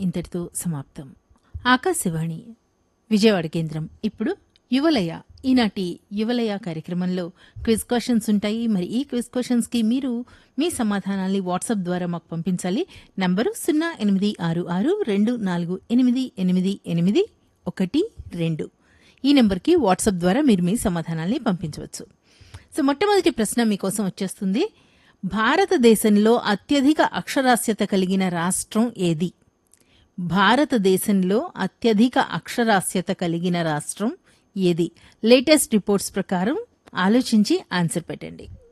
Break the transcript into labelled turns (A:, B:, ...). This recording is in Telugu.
A: ఇంతటితో సమాప్తం ఆకాశవాణి విజయవాడ కేంద్రం ఇప్పుడు యువలయ ఈనాటి యువలయ కార్యక్రమంలో క్విజ్ క్వశ్చన్స్ ఉంటాయి మరి ఈ క్విజ్ క్వశ్చన్స్కి మీరు మీ సమాధానాల్ని వాట్సాప్ ద్వారా మాకు పంపించాలి నంబరు సున్నా ఎనిమిది ఆరు ఆరు రెండు నాలుగు ఎనిమిది ఎనిమిది ఎనిమిది ఒకటి రెండు ఈ నెంబర్కి వాట్సాప్ ద్వారా మీరు మీ సమాధానాల్ని పంపించవచ్చు సో మొట్టమొదటి ప్రశ్న మీకోసం వచ్చేస్తుంది భారతదేశంలో అత్యధిక అక్షరాస్యత కలిగిన రాష్ట్రం ఏది భారతదేశంలో అత్యధిక అక్షరాస్యత కలిగిన రాష్ట్రం ఏది లేటెస్ట్ రిపోర్ట్స్ ప్రకారం ఆలోచించి ఆన్సర్ పెట్టండి